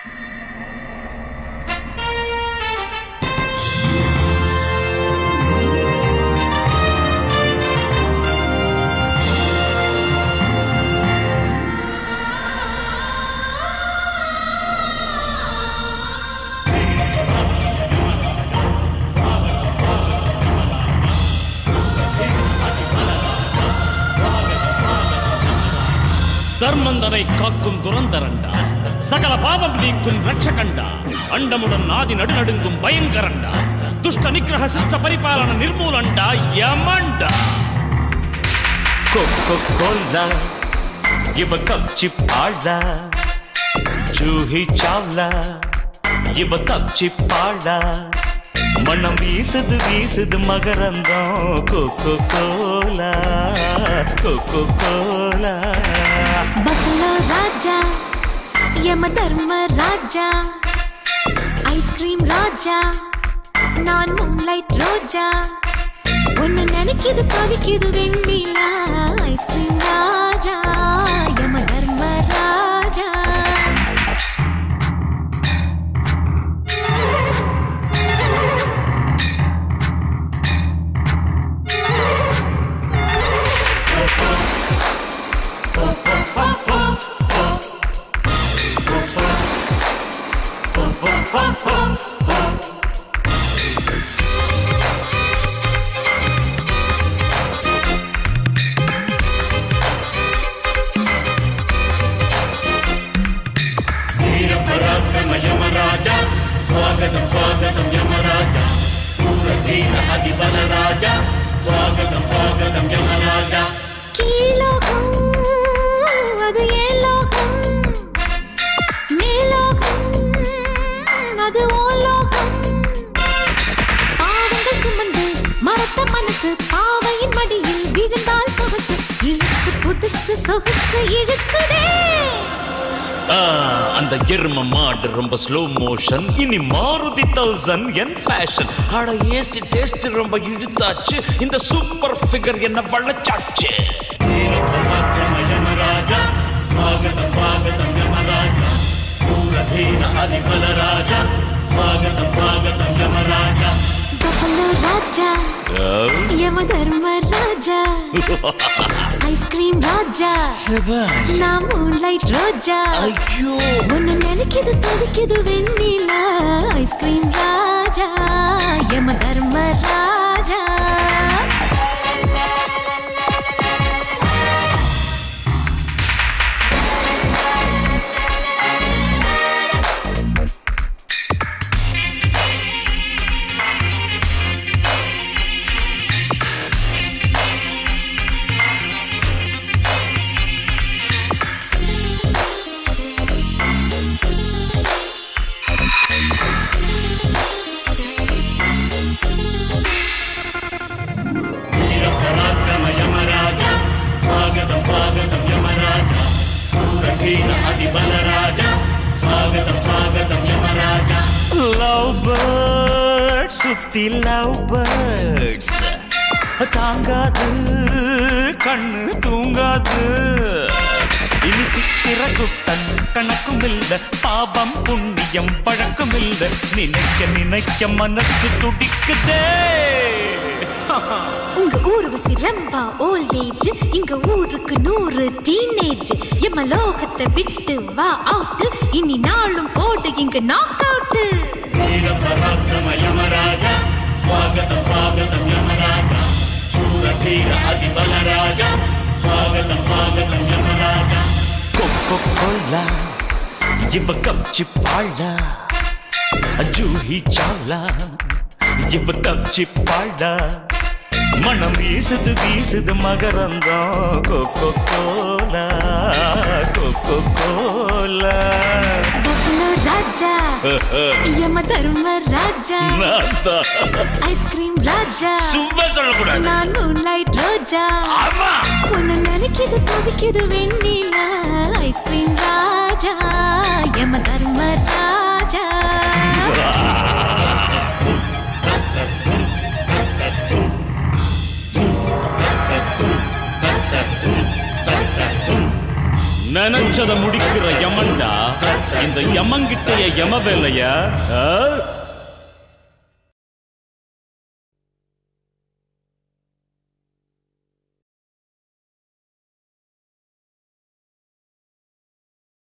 தர்மந்தனை காக்கும் துரந்தரண்டா சகல பாவம் நீக்கும் ரட்சகண்டா அண்டமுடன் நாதி நடுநடுங்கும் பயங்கரண்டா துஷ்ட நிகிரக சிஷ்ட பரிபாலன நிர்மூலண்டா யமண்டா Coca-Cola, give a cup chip ala. Juhi chawla, give a cup chip ala. மனம் வீசுது வீசுது மகரந்தம் Coca Cola Coca Cola buffalo Raja Yama Dharma Raja ice cream ராஜா நான் மூன்லைட் ரோஜா ஒன்னு நினைக்குது கவிக்குது வெண்ணிலா ஐஸ் கிரீம் ராஜா யம தர்ம ராஜா கீழோகம் அது ஏன் லோகம் மேலோகம் அது ஓ லோகம் பாவங்கள் சுமந்து மரத்த மனசு பாவையின் மடியில் விழுந்தால் சொகுசு இழுத்து புதுசு சொகுசு இழுக்குதே ஆ, அந்த எரும மாடு ரொம்ப ஸ்லோ மோஷன் இனி மாருதி தௌசண்ட் என் ஃபேஷன் அட ஏசி டேஸ்ட் ரொம்ப இழுத்தாச்சு இந்த சூப்பர் ஃபிகர் என்ன வளச்சாச்சு బఫలో రాజా యమ ధర్మ రాజా ஐஸ் கிரீம் ராஜா நான் மூன்லைட் ரோஜா ஐயோ ஒன்னு நினைக்குது தவிக்குது வெண்ணிலா ice cream Raja Yama Dharma Raja love birds சுத்தி லவ் பேர்ட்ஸ் தாங்காது கண்ணு தூங்காது இனி சித்திர குட்டன் கணக்கும் இல்ல பாவம் புண்ணியம் பழக்கம் இல்ல நினைக்க நினைக்க மனசு துடிக்குதே உங்க ஊர்வசி ரம்பா ஓல்ட் ஏஜ் இங்க ஊருக்கு நூறு டீனேஜ் எம்ம லோகத்தை விட்டு வா அவுட் இனி நாளும் போடு இங்க நாக் அவுட் கொக்கோ கோலா இவ கப்சி பாழா ஜூஹி சாலா இவ கப்சி பாழா மனம் வீசுது வீசுது மகரந்தம் Coca Cola Coca Cola buffalo Raja Yama Dharma Raja நான் தான் ஐஸ் கிரீம் ராஜா சும்மா சொல்லக்கூடாது நான் மூன்லைட் ரோஜா ஆமா உன்னை நினைக்குது தவிக்குது வெண்ணிலா ஐஸ் கிரீம் ராஜா யம தர்ம ராஜா நினைச்சத முடிக்கிற யமன்டா இந்த யமங்கிட்டைய யம வேலைய ஆ?